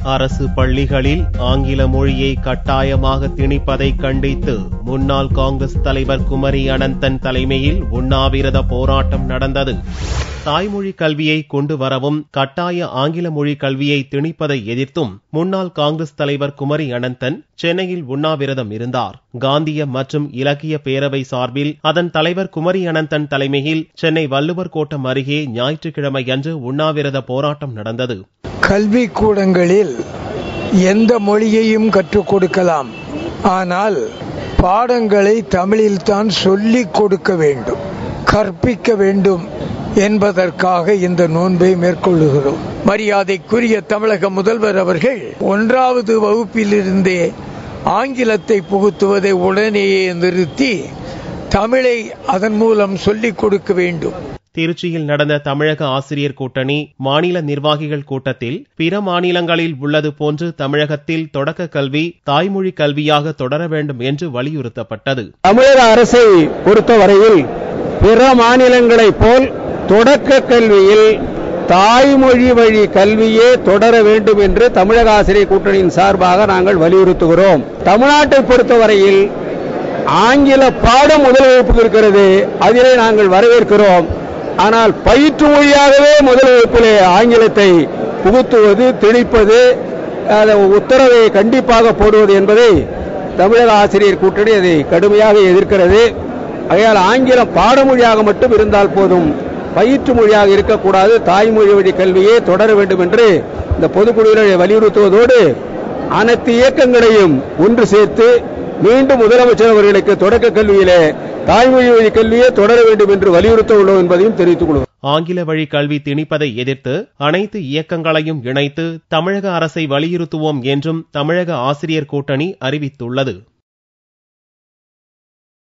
அரசு பள்ளிகளில் ஆங்கில மொழியை கட்டாயமாக திணிப்பதை கண்டித்து முன்னாள் காங்கிரஸ் தலைவர் குமரி அனந்தன் தலைமையில் உண்ணாவிரத போராட்டம் நடந்தது தாய்மொழி கல்வியை கொண்டு வரவும் கட்டாய ஆங்கில மொழி கல்வியை திணிப்பதை எதிர்த்தும் முன்னாள் காங்கிரஸ் தலைவர் குமரி அனந்தன் சென்னையில் உண்ணாவிரதம் இருந்தார் காந்திய மற்றும் இலக்கிய பேரவை சார்பில் அதன் தலைவர் குமரி அனந்தன் தலைமையில் சென்னை வள்ளுவர் கோட்டம் அருகே ஞாயிற்றுக்கிழமை அன்று உண்ணாவிரத போராட்டம் நடந்தது கல்வி கூடங்களில் எந்த மொழியையும் கற்றுக் கொடுக்கலாம் ஆனால் பாடங்களை தமிழில்தான் சொல்லிக் கொடுக்க வேண்டும் கற்பிக்க வேண்டும் என்பதற்காக இந்த நோன்பை மேற்கொள்ளுகிறோம் மரியாதைக்குரிய தமிழக முதல்வர் அவர்கள் ஒன்றாவது வகுப்பிலிருந்தே ஆங்கிலத்தை புகுத்துவதை உடனேயே நிறுத்தி தமிழை அதன் மூலம் சொல்லிக் கொடுக்க வேண்டும் திருச்சியில் நடந்த தமிழக ஆசிரியர் கூட்டணி மாநில நிர்வாகிகள் கூட்டத்தில் பிற மாநிலங்களில் உள்ளது போன்று தமிழகத்தில் தொடக்க கல்வி தாய்மொழி கல்வியாக தொடர வேண்டும் என்று வலியுறுத்தப்பட்டது தமிழக அரசை பொறுத்தவரையில் பிற மாநிலங்களைப் போல் தொடக்க கல்வியில் தாய்மொழி வழி கல்வியே தொடர வேண்டும் என்று தமிழக ஆசிரியர் கூட்டணியின் சார்பாக நாங்கள் வலியுறுத்துகிறோம் தமிழ்நாட்டை பொறுத்தவரையில் ஆங்கில பாடம் முதல் வகுப்புக்கு இருக்கிறது அதிலே நாங்கள் வரவேற்கிறோம் ஆனால் பயிற்று மொழியாகவே முதல் வகுப்பிலே ஆங்கிலத்தை புகுத்துவது திணிப்பது உத்தரவை கண்டிப்பாக போடுவது என்பதை தமிழக ஆசிரியர் கூட்டணி அதை கடுமையாக எதிர்க்கிறது ஆகையால் ஆங்கிலம் பாடமொழியாக மட்டும் இருந்தால் போதும் பயிற்று மொழியாக இருக்கக்கூடாது தாய்மொழி வழி கல்வியே தொடர வேண்டும் என்று இந்த பொதுக்குழுவினர் வலியுறுத்துவதோடு அனைத்து இயக்கங்களையும் ஒன்று சேர்த்து மீண்டும் முதலமைச்சர் அவர்களுக்கு தொடக்க கல்வியிலே தாய்மொழி வழி கல்வியே தொடர வேண்டும் என்று வலியுறுத்த உள்ளோம் என்பதையும் தெரிவித்துக் கொள்வோம் ஆங்கில வழி கல்வி திணிப்பதை எதிர்த்து அனைத்து இயக்கங்களையும் இணைத்து தமிழக அரசை வலியுறுத்துவோம் என்றும் தமிழக ஆசிரியர் கூட்டணி அறிவித்துள்ளது